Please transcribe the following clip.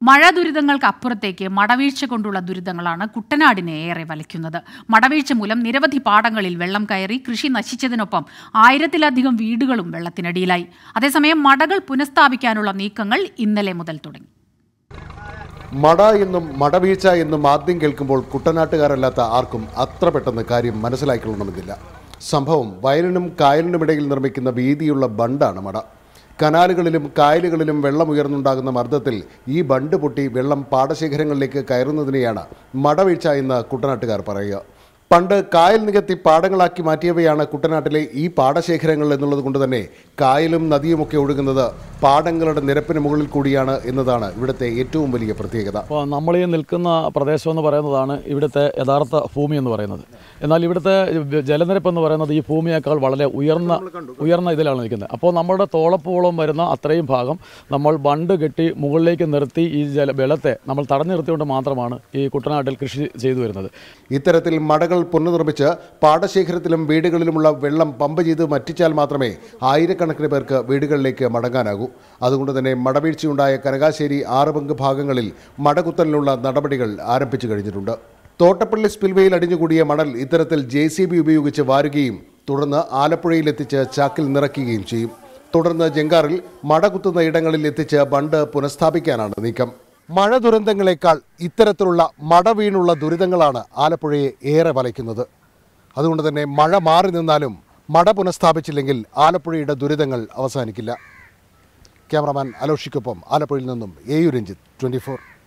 മഴ ദുരിതങ്ങൾക്ക് അപ്പുറത്തേക്ക് മടവീഴ്ച കൊണ്ടുള്ള ദുരിതങ്ങളാണ് കുട്ടനാടിനെ ഏറെ വലയ്ക്കുന്നത് മടവീഴ്ച മൂലം നിരവധി പാടങ്ങളിൽ വെള്ളം കയറി കൃഷി നശിച്ചതിനൊപ്പം ആയിരത്തിലധികം വീടുകളും വെള്ളത്തിനടിയിലായി അതേസമയം മടകൾ പുനഃസ്ഥാപിക്കാനുള്ള നീക്കങ്ങൾ ഇന്നലെ മുതൽ തുടങ്ങി മട എന്നും മടവീഴ്ച എന്നും ആദ്യം കേൾക്കുമ്പോൾ കുട്ടനാട്ടുകാരല്ലാത്ത ആർക്കും അത്ര പെട്ടെന്ന് കാര്യം മനസ്സിലാക്കിക്കൊള്ളണമെന്നില്ല സംഭവം വയലിനും കായലിനുമിടയിൽ നിർമ്മിക്കുന്ന വീതിയുള്ള ബണ്ടാണ് മട കനാലുകളിലും കായലുകളിലും വെള്ളം ഉയർന്നുണ്ടാകുന്ന മർദ്ദത്തിൽ ഈ ബണ്ട് പൊട്ടി വെള്ളം പാടശേഖരങ്ങളിലേക്ക് കയറുന്നതിനെയാണ് മടവീഴ്ച എന്ന് കുട്ടനാട്ടുകാർ പറയുക പണ്ട് കായൽ നികത്തി പാടങ്ങളാക്കി മാറ്റിയവയാണ് കുട്ടനാട്ടിലെ ഈ പാടശേഖരങ്ങൾ എന്നുള്ളത് കൊണ്ട് തന്നെ കായലും നദിയുമൊക്കെ ഒഴുകുന്നത് പാടങ്ങളുടെ നിരപ്പിന് മുകളിൽ കൂടിയാണ് എന്നതാണ് ഇവിടുത്തെ ഏറ്റവും വലിയ പ്രത്യേകത അപ്പോൾ നമ്മൾ ഈ നിൽക്കുന്ന പ്രദേശം എന്ന് പറയുന്നതാണ് ഇവിടുത്തെ യഥാർത്ഥ ഭൂമി എന്ന് പറയുന്നത് എന്നാൽ ഇവിടുത്തെ ജലനിരപ്പ് എന്ന് പറയുന്നത് ഈ ഭൂമിയേക്കാൾ വളരെ ഉയർന്ന ഉയർന്ന ഇതിലാണ് നിൽക്കുന്നത് അപ്പോൾ നമ്മുടെ തോളപ്പോളം വരുന്ന അത്രയും ഭാഗം നമ്മൾ ബണ്ട് കെട്ടി മുകളിലേക്ക് നിർത്തി ഈ ജല വെള്ളത്തെ നമ്മൾ തടഞ്ഞു നിർത്തിക്കൊണ്ട് മാത്രമാണ് ഈ കുട്ടനാട്ടിൽ കൃഷി ചെയ്തു വരുന്നത് ഇത്തരത്തിൽ മടകൾ പുനർനിർമ്മിച്ച് പാടശേഖരത്തിലും വീടുകളിലുമുള്ള വെള്ളം പമ്പ് ചെയ്ത് മറ്റിച്ചാൽ മാത്രമേ ആയിരക്കണക്കിന് പേർക്ക് വീടുകളിലേക്ക് മടങ്ങാനാകൂ അതുകൊണ്ട് തന്നെ മടവീഴ്ചയുണ്ടായ കനകാശ്ശേരി ആറ് പങ്ക് ഭാഗങ്ങളിൽ മടകുത്തലിനുള്ള നടപടികൾ ആരംഭിച്ചു കഴിഞ്ഞിട്ടുണ്ട് തോട്ടപ്പള്ളി സ്പിൽവേയിൽ അടിഞ്ഞുകൂടിയ മണൽ ഇത്തരത്തിൽ ജെ സി ബി ഉപയോഗിച്ച് വാരുകയും തുടർന്ന് ആലപ്പുഴയിൽ എത്തിച്ച് ചാക്കിൽ നിറയ്ക്കുകയും ചെയ്യും തുടർന്ന് ജങ്കാറിൽ മട കുത്തുന്ന ഇടങ്ങളിൽ എത്തിച്ച് ബണ്ട് പുനഃസ്ഥാപിക്കാനാണ് നീക്കം മഴ ദുരന്തങ്ങളെക്കാൾ ഇത്തരത്തിലുള്ള മട വീണുള്ള ദുരിതങ്ങളാണ് ആലപ്പുഴയെ ഏറെ വലയ്ക്കുന്നത് അതുകൊണ്ട് തന്നെ മഴ മാറി നിന്നാലും മട പുനഃസ്ഥാപിച്ചില്ലെങ്കിൽ ആലപ്പുഴയുടെ ദുരിതങ്ങൾ അവസാനിക്കില്ല ക്യാമറാമാൻ അലോഷിക്കൊപ്പം ആലപ്പുഴയിൽ നിന്നും എ യു രഞ്ജിത്ത് ട്വൻറ്റി